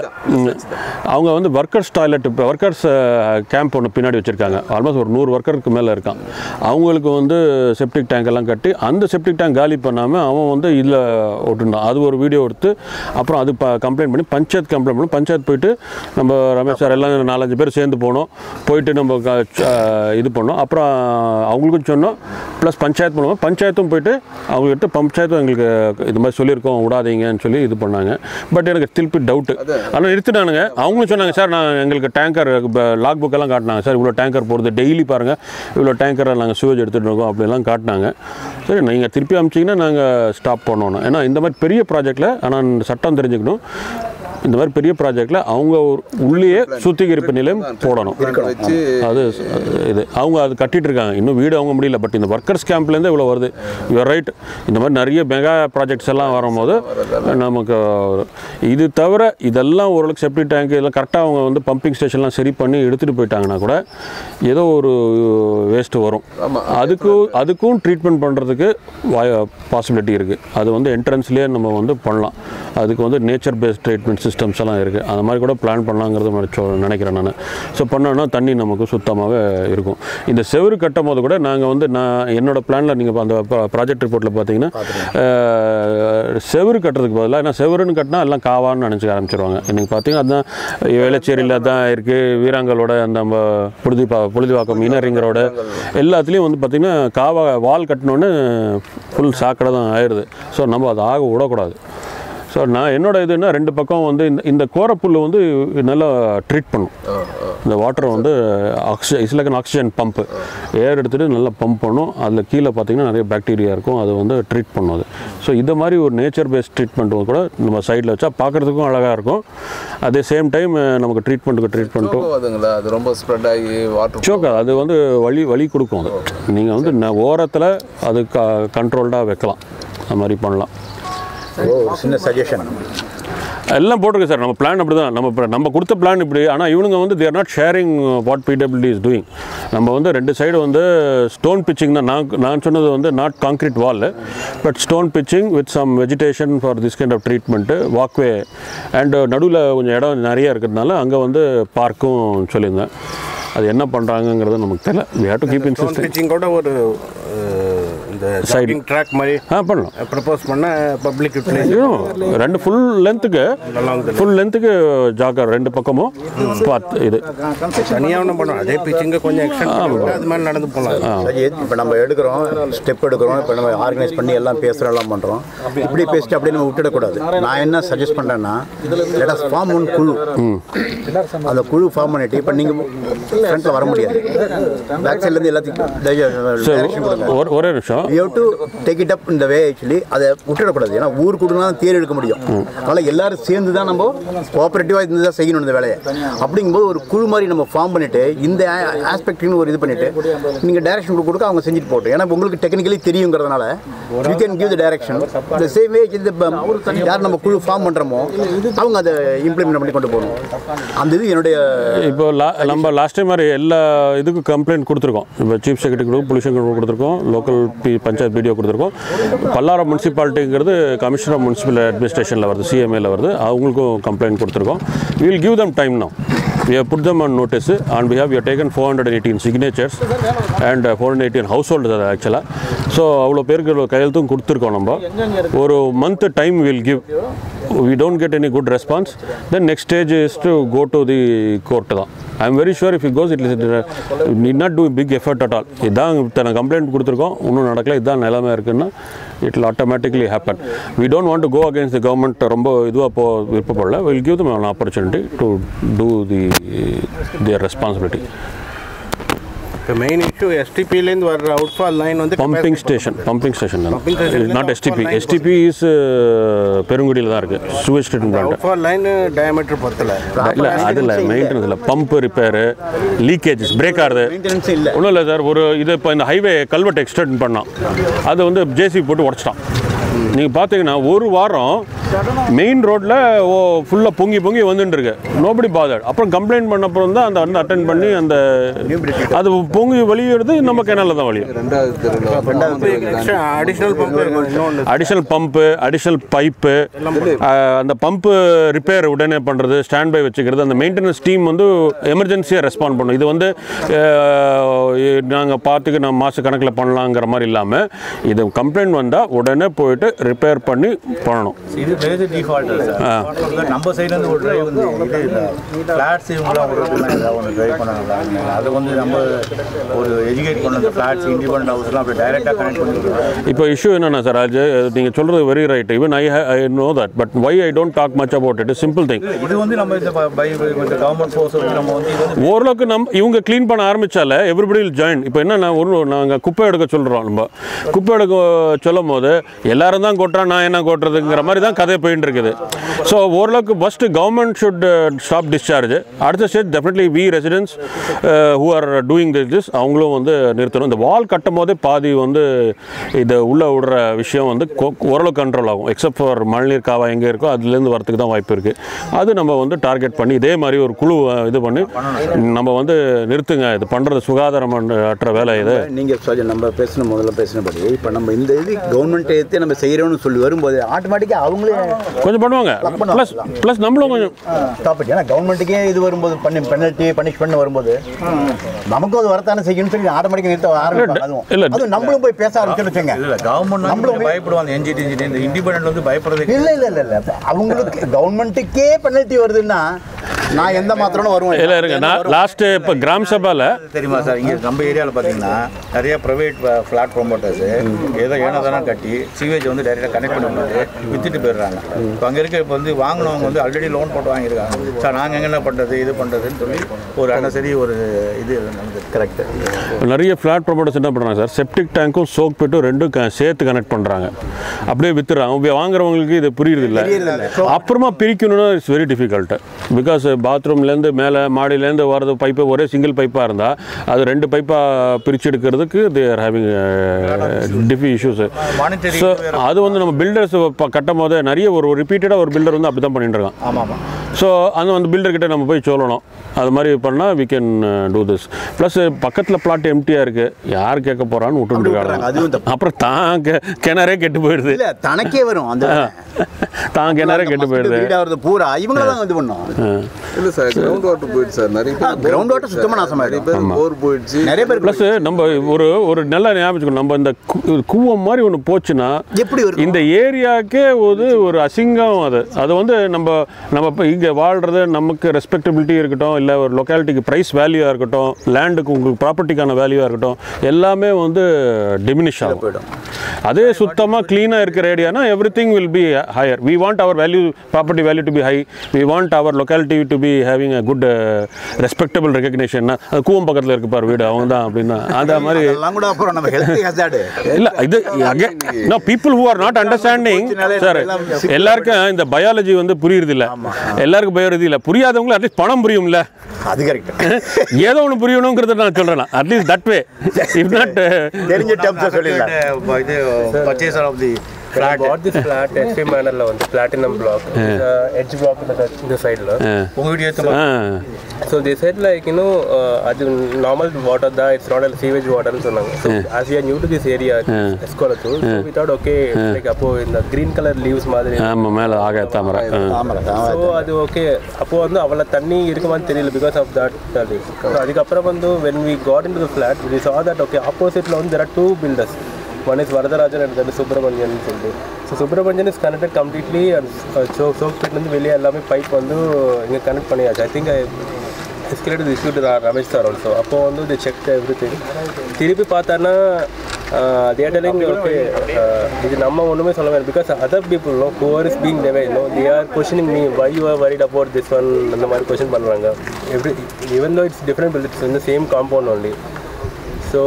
[SPEAKER 1] அவங்க வந்து ஒர்க்கர்ஸ் டாய்லெட் இப்போ ஒர்க்கர்ஸ் கேம்ப் ஒன்று பின்னாடி வச்சுருக்காங்க ஆல்மோஸ்ட் ஒரு நூறு ஒர்க்கருக்கு மேலே இருக்கான் அவங்களுக்கு வந்து செப்டிக் டேங்க் எல்லாம் கட்டி அந்த செப்டிக் டேங்க் காலி பண்ணாமல் அவன் வந்து இதில் விட்டுருந்தான் அது ஒரு வீடியோ எடுத்து அப்புறம் அது ப கம்ப்ளைண்ட் பண்ணி பஞ்சாயத்து கம்ப்ளைண்ட் பண்ணி பஞ்சாயத்து போயிட்டு நம்ம ரமேஷ் சார் எல்லாம் நாலஞ்சு பேர் சேர்ந்து போனோம் போயிட்டு நம்ம க- ச- இது பண்ணோம் அப்புறம் அவங்களுக்கும் சொன்னோம் ப்ளஸ் பஞ்சாயத்து மூலமாக பஞ்சாயத்தும் போயிட்டு அவங்ககிட்ட பஞ்சாயத்தும் எங்களுக்கு இது மாதிரி சொல்லியிருக்கோம் விடாதீங்கன்னு சொல்லி இது பண்ணாங்க பட் எனக்கு திருப்பி டவுட்டு ஆனால் நிறுத்தினானுங்க அவங்களும் சொன்னாங்க சார் நான் எங்களுக்கு டேங்கர் லாக் புக்கெல்லாம் காட்டினாங்க சார் இவ்வளோ டேங்கர் போகிறது டெய்லி பாருங்கள் இவ்வளோ டேங்கரை நாங்கள் சுவேஜ் எடுத்துகிட்டு இருக்கோம் அப்படிலாம் காட்டினாங்க சரி நீங்கள் திருப்பி அமிச்சிங்கன்னா நாங்கள் ஸ்டாப் பண்ணணும் ஏன்னா இந்த மாதிரி பெரிய ப்ராஜெக்டில் ஆனால் சட்டம் தெரிஞ்சுக்கணும் இந்த மாதிரி பெரிய ப்ராஜெக்டில் அவங்க ஒரு உள்ளேயே சுத்திகரிப்பு நிலையம் போடணும்
[SPEAKER 3] வச்சு
[SPEAKER 1] அது இது அவங்க அது கட்டிட்டு இருக்காங்க இன்னும் வீடு அவங்க முடியல பட் இந்த ஒர்க்கர்ஸ் கேம்ப்லேருந்து இவ்வளோ வருது யூஆர் ரைட் இந்த மாதிரி நிறைய மெகா ப்ராஜெக்ட்ஸ் எல்லாம் வரும்போது நமக்கு இது தவிர இதெல்லாம் ஓரளவுக்கு செப்டி டேங்க் இதெல்லாம் கரெக்டாக அவங்க வந்து பம்பிங் ஸ்டேஷன்லாம் சரி பண்ணி எடுத்துகிட்டு போயிட்டாங்கன்னா கூட ஏதோ ஒரு வேஸ்ட்டு வரும்
[SPEAKER 3] ஆமா.
[SPEAKER 1] அதுக்கும் அதுக்கும் ட்ரீட்மெண்ட் பண்ணுறதுக்கு வாய் பாசிபிலிட்டி இருக்குது அது வந்து என்ட்ரன்ஸ்லேயே நம்ம வந்து பண்ணலாம் அதுக்கு வந்து நேச்சர் பேஸ்ட் ட்ரீட்மெண்ட் சிஸ்டம்ஸ் எல்லாம் இருக்குது அந்த மாதிரி கூட பிளான் பண்ணலாங்கிறது நான் சொ- நினைக்கிறேன் நான் ஸோ பண்ணோன்னா தண்ணி நமக்கு சுத்தமாகவே இருக்கும் இந்த செவுரு கட்டும் போது கூட நாங்கள் வந்து நான் என்னோட பிளானில் நீங்கள் அந்த ப்ராஜெக்ட் ரிப்போர்ட்டில் பார்த்தீங்கன்னா அஹ், செவுரு கட்டுறதுக்கு பதிலாக ஏன்னா செவுருன்னு கட்டினா எல்லாம் காவான்னு நினச்சிக்க ஆரம்பிச்சிருவாங்க இன்னைக்கு பார்த்தீங்கன்னா அதுதான் வேளச்சேரியில் தான் இருக்குது வீராங்கலோட அந்த நம்ம புழுதி பா புழுதிவாக்கம் இனரிங்கரோட எல்லாத்துலேயும் வந்து பார்த்திங்கன்னா காவா வால் கட்டினோன்னே ஃபுல் சாக்கடை தான் ஆயிடுது ஸோ நம்ம அதை ஆக விடக்கூடாது ஸோ நான் என்னோட இதுன்னா ரெண்டு பக்கம் வந்து இந்த இந்த கோரப்புல் வந்து நல்லா ட்ரீட் பண்ணும் இந்த வாட்டரை வந்து ஆக்சி it's like oxygen pump air எடுத்துகிட்டு நல்லா பம்ப் பண்ணும் அதில் கீழே பார்த்தீங்கன்னா நிறைய பாக்டீரியா இருக்கும் அது வந்து ட்ரீட் பண்ணும் அது ஸோ இந்த மாதிரி ஒரு நேச்சர் பேஸ்ட் ட்ரீட்மெண்ட் கூட நம்ம சைடில் வச்சா பார்க்குறதுக்கும் அழகாக இருக்கும் அதே சேம் டைம் நமக்கு ட்ரீட்மெண்ட்டுக்கு ட்ரீட்மெண்ட்டும்
[SPEAKER 3] போகாதுங்களா அது ரொம்ப ஸ்ப்ரெட் ஆகி வாட்டர்
[SPEAKER 1] சோக்கா அது வந்து வலி வலி கொடுக்கும் அது நீங்கள் வந்து ந- ஓரத்தில் அது க கண்ட்ரோல்டாக வைக்கலாம் அந்த மாதிரி பண்ணலாம்
[SPEAKER 4] ஓ ஒரு சின்ன சஜஷன்
[SPEAKER 1] எல்லாம் போட்டிருக்கு சார் நம்ம பிளான் அப்படி தான் நம்ம இப்ப- நம்ம கொடுத்த பிளான் இப்படி ஆனால் இவனுங்க வந்து they're not sharing what PWD is doing நம்ம வந்து ரெண்டு சைடு வந்து ஸ்டோன் பிச்சிங் தான் நான் நான் சொன்னது வந்து not concrete wall but stone pitching with some vegetation for this kind of treatment walkway and நடுவில் கொஞ்சம் இடம் நிறைய இருக்கிறதுனால அங்கே வந்து பார்க்கும் சொல்லியிருந்தேன் அது என்ன பண்ணுறாங்கங்கிறது நமக்கு தெரியல we have to keep in
[SPEAKER 2] stone pitching கூட ஒரு இந்த சைடிங் ட்ராக் மாதிரி
[SPEAKER 1] ஆ பண்ணலாம்
[SPEAKER 2] ப்ரப்போஸ் பண்ண பப்ளிக் யூட்டிலைஸ்
[SPEAKER 1] இன்னும் ரெண்டு ஃபுல் லென்த்துக்கு ஃபுல் லென்த்துக்கு ஜாக்கர் ரெண்டு பக்கமும் பார்த்து இது
[SPEAKER 2] தனியாக ஒன்றும் பண்ணோம் அதே பிச்சிங்க கொஞ்சம் எக்ஸ்டெண்ட் அது மாதிரி நடந்து போகலாம்
[SPEAKER 4] சஜித் இப்போ நம்ம எடுக்கிறோம் ஸ்டெப் எடுக்கிறோம் இப்போ நம்ம ஆர்கனைஸ் பண்ணி எல்லாம் பேசுகிறோம் எல்லாம் பண்ணுறோம் இப்படி பேசிட்டு அப்படியே நம்ம விட்டுடக்கூடாது நான் என்ன சஜஸ்ட் பண்ணுறேன்னா லெட் அஸ் ஃபார்ம் ஒன் குழு அந்த குழு ஃபார்ம் பண்ணிட்டு இப்போ நீங்கள் ஃப்ரண்ட்டில் வர முடியாது பேக் சைட்லேருந்து எல்லாத்தையும் டைரக்ஷன் கொடுங்க
[SPEAKER 1] ஒரு ஒரே நிமிஷம்
[SPEAKER 4] you have to take it up இந்த வே ஆக்சுவலி அதை விட்டுடக்கூடாது ஏன்னா ஊர் கூடுனா தேர் எடுக்க முடியும் அதனால் எல்லாரும் சேர்ந்து தான் நம்ம கோஆபரேட்டிவாக இருந்து தான் செய்யணும் இந்த வேலையை அப்படிங்கும்போது ஒரு குழு மாதிரி நம்ம ஃபார்ம் பண்ணிட்டு இந்த ஆஸ்பெக்ட்னு ஒரு இது பண்ணிட்டு நீங்கள் டைரக்ஷன் கொடுக்க அவங்க செஞ்சுட்டு போட்டோம் ஏன்னா உங்களுக்கு டெக்னிக்கலி தெரியுங்கிறதுனால you can give the direction இந்த சேம் வே இந்த ப- யார் நம்ம குழு ஃபார்ம் பண்ணுறோமோ அவங்க அதை இம்ப்ளிமெண்ட் பண்ணி கொண்டு போகணும் அந்த இது என்னுடைய
[SPEAKER 1] இப்போ லா நம்ம லாஸ்ட் டைம் மாதிரி எல்லா இதுக்கும் கம்ப்ளைண்ட் கொடுத்துருக்கோம் இப்போ சீஃப் செக்ரட்டரி கொடுக்கும் பொலிஷன் கொடுத்துருக்கோம் லோக்கல் பி பஞ்சாயத்து பிடிஓ கொடுத்துருக்கோம் பல்லாரம் முனிசிபாலிட்டிங்கிறது கமிஷனர் ஆஃப் முனிசிபல் அட்மினிஸ்ட்ரேஷனில் வருது சிஎம்ஏல வருது அவங்களுக்கும் கம்ப்ளைண்ட் கொடுத்துருக்கோம் will give them time now we have put them on notice on behalf we have taken 418 signatures and uh, 418 households அது ஆக்சுவலாக ஸோ அவ்வளோ பேருக்கு கையெழுத்தும் கொடுத்துருக்கோம் நம்ம ஒரு month time will give we don't get any good response then next stage is to go to the court தான் I am very sure if it goes it is need not too big effort at all இதான் இத்தனை complaint கொடுத்துருக்கோம் இன்னும் நடக்கல இதுதான் நிலைமை இருக்குன்னா it will automatically happen we don't want to go against the government ரொம்ப இதுவாக போ விருப்பப்படல will give them an opportunity to do the their responsibility
[SPEAKER 2] இப்போ மெயின் இஷ்யூ எஸ்டிபிலேருந்து வர்ற அவுட்ஃபால் லைன் வந்து
[SPEAKER 1] pumping station pumping station
[SPEAKER 2] Pumping station
[SPEAKER 1] not
[SPEAKER 2] ல
[SPEAKER 1] STP
[SPEAKER 2] outfall line
[SPEAKER 1] STP is பெருங்குடியில் தான் இருக்குது sewage treatment plant
[SPEAKER 2] outfall line diameter பத்தல
[SPEAKER 1] இல்லை அது இல்லை மெயின்டெனன்ஸ் இல்லை பம்ப் ரிப்பேரு லீக்கேஜஸ் பிரேக் ஆகுது
[SPEAKER 4] மெயின்டெனன்ஸ் இல்லை
[SPEAKER 1] ஒன்றும் இல்லை சார் ஒரு இது இப்போ இந்த ஹைவே கல்வெட் எக்ஸ்டெண்ட் பண்ணோம் அது வந்து ஜேசிபி போட்டு உடச்சிட்டான் நீங்கள் பார்த்தீங்கன்னா ஒரு வாரம் மெயின் ரோட்டில் ஓ ஃபுல்லாக பொங்கி பொங்கி வந்துட்டு இருக்கு நோபடி பாதர் அப்புறம் கம்ப்ளைண்ட் பண்ண அப்புறம் தான் அந்த வந்து அட்டன் பண்ணி அந்த அது பொங்கி வழியிறது நம்ம கிணல்ல தான் வழியும்
[SPEAKER 3] ரெண்டாவது தெருவில்
[SPEAKER 2] எக்ஸ்ட்ரா அடிஷ்னல் பம்ப் இன்னொன்று
[SPEAKER 1] அடிஷனல் பம்பு அடிஷனல் பைப்பு அந்த பம்பு ரிப்பேர் உடனே பண்ணுறது ஸ்டாண்ட் பை வச்சுக்கிறது அந்த மெயின்டெனன்ஸ் டீம் வந்து எமர்ஜென்சியாக ரெஸ்பாண்ட் பண்ணும் இது வந்து நாங்கள் பார்த்துக்கு நம்ம மாத கணக்கில் பண்ணலாங்கிற மாதிரி இல்லாமல் இது கம்ப்ளைண்ட் வந்தால் உடனே போயிட்டு ரிப்பேர் பண்ணி பண்ணணும்
[SPEAKER 5] இது பேரு டிஃபால்ட் சார் நம்ம சைடுலேருந்து ஒரு டிரைவ் வந்து இது இல்லை ஃப்ளாட்ஸ் இவங்களாம் ஒரு ஏதாவது ஒன்று ட்ரைவ் பண்ணாங்க அது வந்து நம்ம ஒரு எஜுகேட் பண்ண அந்த ஃப்ளாட்ஸ் இண்டிபெண்ட் ஹவுஸ்லாம் அப்படி டைரெக்டாக கனெக்ட் பண்ணிக்கலாம்
[SPEAKER 1] இப்போ இஷ்யூ என்னென்னா சார் அது நீங்கள் சொல்கிறது very right even I I know that but why I don't talk much about it simple thing
[SPEAKER 5] இது வந்து நம்ம இந்த பை இந்த கவர்மெண்ட் ஃபோர்ஸ் வந்து நம்ம வந்து இது வந்து
[SPEAKER 1] ஓரளவுக்கு நம் இவங்க க்ளீன் பண்ண ஆரம்பிச்சால எவ்ரிபடி ஜாயின் இப்போ என்னன்னா ஒரு நாங்கள் குப்பை எடுக்க சொல்கிறோம் நம்ம குப்பை எடுக்க சொல்லும் போது எல்லாரும் தான் கொட்டுறான் நான் என்ன கொட்டுறதுங்கிற மாதிரி தான் கதை போயிட்டு இருக்குது ஸோ ஓரளவுக்கு first government should stop discharge அடுத்த state definitely we residents who are doing this அவங்களும் வந்து நிறுத்தணும் இந்த வால் கட்டும் போதே பாதி வந்து இதை உள்ளே விடுற விஷயம் வந்து கொ- ஓரளவுக்கு கண்ட்ரோல் ஆகும் எக்ஸப்ட் ஃபார் மழைநீர் காவா எங்கே இருக்கோ அதுலேருந்து வரத்துக்கு தான் வாய்ப்பு இருக்குது அது நம்ம வந்து டார்கெட் பண்ணி இதே மாதிரி ஒரு குழு அஹ், இது பண்ணி நம்ம வந்து நிறுத்துங்க இது பண்ணுறது சுகாதாரம் அற்ற வேலை இது
[SPEAKER 4] நீங்கள் சொல்லி நம்ம பேசின முதல்ல பேசினபடி இப்போ நம்ம இந்த இது கவர்மெண்ட் எடுத்து நம்ம செய்கிறோம்னு சொல்லி வரும்போது ஆட்டோமேட்டிக்காக அவங்களே
[SPEAKER 1] கொஞ்சம் பண்ணுவாங்க ப்ளஸ் ப்ளஸ் நம்மளும் கொஞ்சம்
[SPEAKER 4] ஸ்டாப் ஏன்னா கவர்மெண்ட்டுக்கே இது வரும்போது பண்ணி பெனல்ட்டி பனிஷ்மெண்ட் வரும்போது நமக்கும் அது வரத்தானே செய்யணும்னு சொல்லி ஆட்டோமேட்டிக்காக நிறுத்த ஆரம்பிப்பாங்க அதுவும்
[SPEAKER 1] இல்ல.
[SPEAKER 4] அதுவும் நம்மளும் போய் பேச ஆரம்பிச்சோன்னு வச்சுங்க
[SPEAKER 5] இல்லை கவர்மெண்ட்
[SPEAKER 4] நம்மளும்
[SPEAKER 5] வந்து பயப்படுவாங்க என்ஜிடி இன்ஜினியர் இந்த இண்டிபெண்ட் வந்து பயப்படுறதே
[SPEAKER 4] இல்ல இல்ல இல்ல இல்ல அவங்களுக்கு கவர்மெண்ட்டுக்கே பெனல்ட்டி வருதுன்னா நான் எந்த மாத்திரம் வருவேன்
[SPEAKER 1] இல்லை இருங்க நான் லாஸ்ட்டு இப்போ கிராம் சபாவில்
[SPEAKER 5] தெரியுமா சார் இங்கே நம்ம ஏரியாவில் பார்த்தீங்கன்னா நிறைய ப்ரைவேட் ஃப்ளாட் ப்ரொமோட்டர்ஸ் ஏதோ ஏனோ கட்டி சீவேஜ் வந்து டைரெக்டாக கனெக்ட் பண்ணி விட்டுட்டு வித்துட்டு போயிடுறாங்க இப்போ அங்கே இருக்க இப்போ வந்து வாங்கினவங்க வந்து ஆல்ரெடி லோன் போட்டு வாங்கியிருக்காங்க சார் நாங்கள் என்ன பண்ணுறது இது பண்ணுறதுன்னு சொல்லி ஒரு அன்னசரி ஒரு இது நடந்தது
[SPEAKER 4] கரெக்ட்
[SPEAKER 1] நிறைய ஃப்ளாட் ப்ராப்பர்ட்டிஸ் என்ன பண்ணுறாங்க சார் செப்டிக் டேங்க்கும் சோக் பிட்டும் ரெண்டும் க- சேர்த்து கனெக்ட் பண்ணுறாங்க அப்படியே வித்துறாங்க இப்ப வாங்குறவங்களுக்கு இது புரியுறது இல்லை அப்புறமா பிரிக்கணும்னா இட்ஸ் வெரி டிஃபிகல்ட்டு பிகாஸ் பாத்ரூம்லேருந்து மேலே மாடியிலேருந்து வரது பைப்பு ஒரே சிங்கிள் பைப்பாக இருந்தால் அது ரெண்டு பைப்பாக பிரித்து எடுக்கிறதுக்கு தேர் ஹேவிங் டிஃபி இஷ்யூஸ்
[SPEAKER 5] Monetary
[SPEAKER 1] ஸோ அது வந்து நம்ம பில்டர்ஸ் கட்டும் போது நிறைய ஒரு ரிப்பீட்டடாக ஒரு பில்டர் வந்து அப்படி தான் பண்ணிட்டு இருக்கான்
[SPEAKER 5] ஆமாம் ஆமாம்
[SPEAKER 1] ஸோ அந்த அந்த பில்டர்கிட்ட நம்ம போய் சொல்லணும் அது மாதிரி பண்ணால் we can do this plus பக்கத்தில் பிளாட் எம்டியாக இருக்குது யார் கேட்க போகிறான்னு விட்டுட்டு
[SPEAKER 4] விட்டுறாங்க, அதுவும்
[SPEAKER 1] இருக்காங்க
[SPEAKER 4] தப்பு.
[SPEAKER 1] அப்புறம் தான் கெ- கிணறே கெட்டு போயிடுது
[SPEAKER 4] இல்ல தனக்கே வரும் அந்த
[SPEAKER 1] தான் கிணறே கெட்டு போயிடுது
[SPEAKER 4] வீடாகிறது பூரா இவங்கள தான் இது பண்ணும்
[SPEAKER 3] இல்லை சார் கிரவுண்ட் வாட்டர் போயிடுச்சு சார் நிறைய பேர்
[SPEAKER 4] ground water சுத்தமா நாசமாயிடும்.
[SPEAKER 3] நிறைய பேர் போர் போயிடுச்சு
[SPEAKER 4] நிறைய பேர்
[SPEAKER 1] ப்ளஸ் நம்ம ஒரு ஒரு நல்ல ஞாபகம் வச்சுக்கணும். நம்ம இந்த கு- கூவம் மாதிரி ஒன்று போச்சுன்னா
[SPEAKER 4] எப்படி இருக்கும்
[SPEAKER 1] இந்த ஏரியாக்கே ஒரு ஒரு அசிங்கம் அது அது வந்து நம்ம நம்ம இப்போ இங்கே வாழ்கிறது நமக்கு ரெஸ்பெக்டபிலிட்டி இருக்கட்டும் இல்லை ஒரு லொக்காலிட்டிக்கு ப்ரைஸ் வேல்யூவாக இருக்கட்டும் லேண்டுக்கு உங்களுக்கு ப்ராப்பர்ட்டிக்கான வேல்யூவாக இருக்கட்டும் எல்லாமே வந்து டிமினிஷ் ஆகும்
[SPEAKER 4] போயிடும்.
[SPEAKER 1] அதே சுத்தமாக க்ளீனாக இருக்கிற ஏரியானா everything will be higher we want our value property value to be high we want our locality to be having a good respectable recognition அது கூவம் பக்கத்தில் இருக்கு பாரு வீடு அவங்க தான் அப்படின்னா அந்த மாதிரி
[SPEAKER 4] அதெல்லாம் கூட அப்புறம் நம்ம ஹெல்த் ஹசார்டு
[SPEAKER 1] இல்ல இது again no people who are not understanding sir எல்லாருக்கும் இந்த பயாலஜி வந்து புரியுறது இல்ல எல்லாருக்கும் பயாலஜி இல்ல புரியாதவங்களுக்கு அட்லீஸ்ட் பணம் புரியும்ல
[SPEAKER 4] அது கரெக்ட்
[SPEAKER 1] ஏதோ ஒன்று புரியணுங்கிறத நான் சொல்றேன் at least that way if not
[SPEAKER 4] தெரிஞ்ச டேர்ம்ஸ் சொல்லிடலாம்
[SPEAKER 5] இது purchaser of the
[SPEAKER 6] I bought this flat HP Manor ல வந்து platinum block. It's a edge block in the, in the side ல.
[SPEAKER 5] உங்க வீட்டு ஏற்ற
[SPEAKER 6] So they said like you know uh, அது normal water தான் it's not a sewage water னு சொன்னாங்க. So as we are new to this area, Escolathu, so we thought okay like அப்போ இந்த green color leaves மாதிரி
[SPEAKER 1] ஆமா மேல ஆக தாமரை ஆ.
[SPEAKER 4] ஆமாம்
[SPEAKER 6] ஸோ அது ஓகே அப்போ வந்து அவ்வளோ தண்ணி இருக்குமான்னு தெரியல பிகாஸ் ஆஃப் தட் ஸோ அதுக்கப்புறம் வந்து when we got in to flat we saw that okay ஆப்போசிட்டில் வந்து there are two builders one is Varadarajan and that Subramanian சொல்லிட்டு so Subramanian is connected completely and so சோக்பேட்லேருந்து வெளியே எல்லாமே பைப் வந்து இங்கே கனெக்ட் பண்ணியாச்சு I think escalated issue to Ramesh sir also அப்போ வந்து தி செக் எவ்ரி திங் திருப்பி பார்த்தான்னா தேட்டலிங் ஓகே இது நம்ம ஒன்றுமே சொல்ல வேண்டாம் because other people know who are is being தேவே no they are questioning me why you are worried about this one அந்த மாதிரி கொஷின் பண்ணுறாங்க every even though it's different bill it's இந்த same compound only so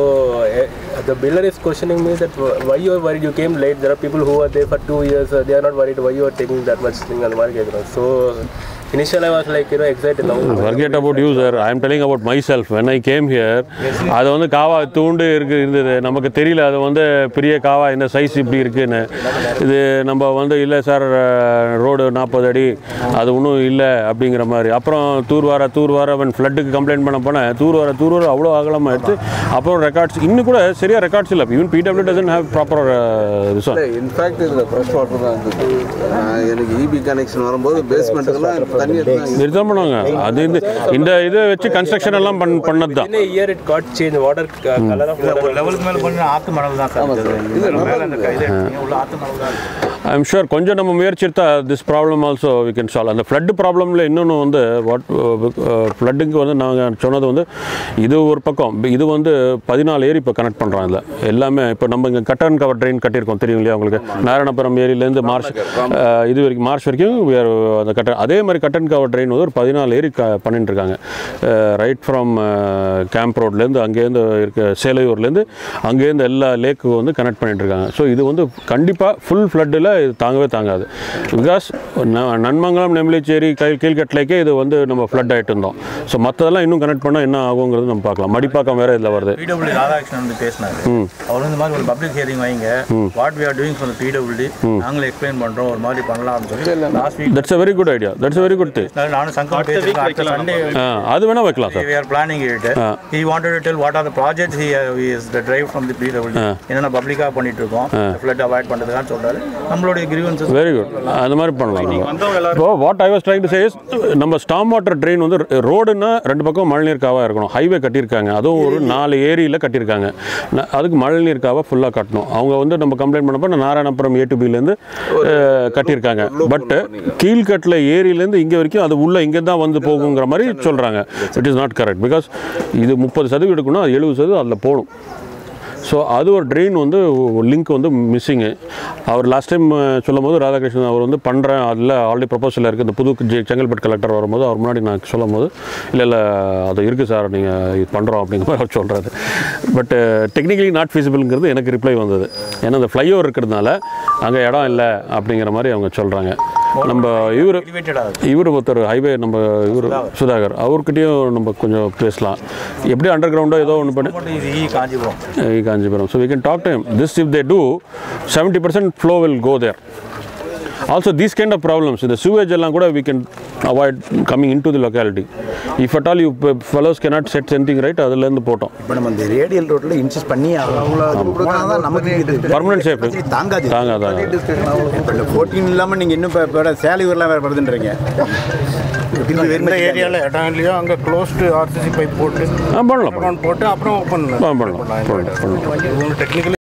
[SPEAKER 6] the builder is questioning me that why you are worried you came late there are people who are there for two years uh, they are not worried why you are taking that much thing அந்த மாதிரி கேட்குறோம் so initially I was like you know excited now
[SPEAKER 1] forget about you sir i am telling about myself when i came here அது வந்து காவா தூண்டு இருக்கு இருந்தது நமக்கு தெரியல அது வந்து பெரிய காவா இந்த சைஸ் இப்படி இருக்குன்னு இது நம்ம வந்து இல்லை சார் ரோடு நாற்பது அடி அது ஒன்றும் இல்லை அப்படிங்கிற மாதிரி அப்புறம் தூர்வார தூர்வார அவன் ஃப்ளட்டுக்கு கம்ப்ளைண்ட் பண்ண போனேன் தூர்வார தூர்வார அவ்வளோ அகலமாக எடுத்து அப்புறம் ரெக்கார்ட்ஸ் இன்னும் கூட சரியாக ரெக்கார்ட்ஸ் இல்லை even PWD doesn't have proper resort
[SPEAKER 3] இல்லை இன்ஃபேக்ட் இதில் ஃப்ரெஷ் வாட்டர் தான் இருந்தது நான் எனக்கு இபி கனெக்ஷன் வரும்போது பேஸ்மெண்ட்டுக்கெல்லாம் தண்ணி எடுத்தாங்க
[SPEAKER 1] இதுதான் பண்ணுவாங்க அது இந்த இந்த இதை வச்சு கன்ஸ்ட்ரக்ஷன் எல்லாம் பண் பண்ணது தான்
[SPEAKER 6] in a year it got changed water uh, color of water
[SPEAKER 5] ஒரு லெவலுக்கு மேல பண்ணி ஆத்து மணல் தான் சார் மேல அந்த கைது உள்ள ஆத்து மணல் தான் இருக்கு.
[SPEAKER 1] ஐ எம் ஷூர் கொஞ்சம் நம்ம முயற்சி எடுத்தா this problem also we can solve அந்த ஃப்ளட் ப்ராப்ளமில் இன்னொன்று வந்து வாட் ஃப்ளட்டுக்கு வந்து நாங்கள் சொன்னது வந்து இது ஒரு பக்கம் இது வந்து பதினாலு ஏரி இப்போ கனெக்ட் பண்ணுறோம் இதில் எல்லாமே இப்போ நம்ம இங்கே கட்டன் கவர் ட்ரெயின் கட்டியிருக்கோம் தெரியும் இல்லையா உங்களுக்கு நாராயணபுரம் ஏரியிலேருந்து மார்ச் அஹ், இது வரைக்கும் மார்ச் வரைக்கும் we are, அந்த கட்ட அதே மாதிரி கட்டன் கவர் ட்ரெயின் வந்து ஒரு பதினாலு ஏரி க பண்ணிட்டு இருக்காங்க ரைட் ஃப்ரம் கேம்ப் ரோட்லேருந்து அங்கேருந்து இருக்க சேலையூர்லேருந்து அங்கேருந்து எல்லா லேக்கு வந்து கனெக்ட் பண்ணிட்டு இருக்காங்க ஸோ இது வந்து கண்டிப்பாக ஃபுல் ஃப்ளட்டில் இது தாங்கவே தாங்காது பிகாஸ் நன்மங்கலம் நெம்லிச்சேரி கை கீழ்கட்டளைக்கே இது வந்து நம்ம ஃப்ளட் ஆகிட்டு இருந்தோம் ஸோ மற்றதெல்லாம் இன்னும் கனெக்ட் பண்ணால் என்ன ஆகுங்கிறது நம்ம பார்க்கலாம் மடிப்பாக்கம் வேறு இதில் வருது
[SPEAKER 5] பிடபிள்யூ ராதாகிருஷ்ணன் வந்து பேசினாரு அவர் வந்து இந்த மாதிரி ஒரு பப்ளிக் ஹியரிங் வைங்க what we are doing for PWD நாங்களே எக்ஸ்பிளைன் பண்றோம் ஒரு மாதிரி பண்ணலாம்னு சொல்லி last week
[SPEAKER 1] that's a very good idea that's a very good thing
[SPEAKER 5] நானும் சங்கம் பேசியிருக்கேன் அடுத்த சண்டே
[SPEAKER 1] அது வேணால் வைக்கலாம் sir
[SPEAKER 5] we are planning it he wanted to tell what are the projects he uh, is the drive from the PW என்னென்ன பப்ளிக்காக பண்ணிட்டு இருக்கோம் ஃப்ளட் அவாய்ட் பண்ணுறதுக்கான்னு சொல்றாரு நம்மளுடைய கிரீவன்சஸ்
[SPEAKER 1] வெரி குட் அந்த மாதிரி பண்ணலாம் நம்ம. இப்போ what I was trying to say நம்ம ஸ்டாம் வாட்டர் ட்ரெயின் வந்து ரோடுன்னா ரெண்டு பக்கம் மழைநீர் காவாக இருக்கணும் ஹைவே கட்டியிருக்காங்க அதுவும் ஒரு நாலு ஏரியில் கட்டியிருக்காங்க ந- அதுக்கு மழைநீர் காவை ஃபுல்லாக கட்டணும் அவங்க வந்து நம்ம கம்ப்ளைண்ட் பண்ணப்போ நாராயணபுரம் ஏ டு பிலேருந்து கட்டியிருக்காங்க பட்டு கீழ்கட்டில் ஏரியிலேருந்து இங்கே வரைக்கும் அது உள்ள இங்கே தான் வந்து போகுங்கிற மாதிரி சொல்கிறாங்க it is not correct because இது முப்பது சதவீதம் எடுக்கணும் அது எழுபது சதவீதம் அதில் போகணும் ஸோ அது ஒரு ட்ரெயின் வந்து லிங்க் வந்து மிஸ்ஸிங்கு அவர் லாஸ்ட் டைம் சொல்லும் போது ராதாகிருஷ்ணன் அவர் வந்து பண்ணுறேன் அதில் ஆல்ரெடி ப்ரொபோசல் இருக்குது இந்த புது ஜெ- செங்கல்பட்டு கலெக்டர் வரும்போது அவர் முன்னாடி நான் சொல்லும் போது இல்லை இல்லை அது இருக்குது சார் நீங்கள் இது பண்ணுறோம் அப்படிங்கிற மாதிரி அவர் சொல்கிறாரு பட் டெக்னிக்கலி நாட் ஃபீஸிபிள்ங்கிறது எனக்கு ரிப்ளை வந்தது ஏன்னா அந்த ஃப்ளைஓவர் இருக்கிறதுனால அங்கே இடம் இல்லை அப்படிங்கிற மாதிரி அவங்க சொல்கிறாங்க நம்ம இவர்
[SPEAKER 5] எலிவேட்டட் ஆகுது
[SPEAKER 1] இவர் ஒருத்தர் ஹைவே நம்ம இவர் சுதாகர் அவர்கிட்டயும் நம்ம கொஞ்சம் பேசலாம் எப்படி அண்டர் கிரவுண்டோ ஏதோ ஒன்று பண்ணி
[SPEAKER 5] மட்டும் இது ஈ Kanchipuram
[SPEAKER 1] in Kanjipuram. So we can talk to him. This, if they do, 70% flow will go there. Also, these kind of problems, இந்த sewage எல்லாம் கூட we can avoid coming in to the locality if at all you fellows cannot set anything right அதுலேருந்து போட்டோம்
[SPEAKER 4] இப்போ நம்ம இந்த radial ரோட்டில் insist பண்ணி அவ்வளோ போனால் தான் நமக்கு இது
[SPEAKER 1] Permanent shape.
[SPEAKER 4] பிரச்சனை தாங்காது
[SPEAKER 1] தாங்காதாங்க
[SPEAKER 4] இப்போ இந்த ஃபோர்டீன் இல்லாமல் நீங்கள் இன்னும் இப்போ இப்போ சேலையூர்லாம் வேறு வருதுன்றீங்க
[SPEAKER 2] எந்த ஏரியாவில் இடம் இல்லையோ அங்கே க்ளோஸ்டு ஆர்சிசி பைப் போட்டு
[SPEAKER 1] ஆ பண்ணலாம் பண்ணலாம்
[SPEAKER 2] போட்டு அப்புறம் ஓப்பன்
[SPEAKER 1] ஆ, பண்ணலாம் பண்ணலாம் பண்ணலாம்
[SPEAKER 2] டெக்னிக்கலி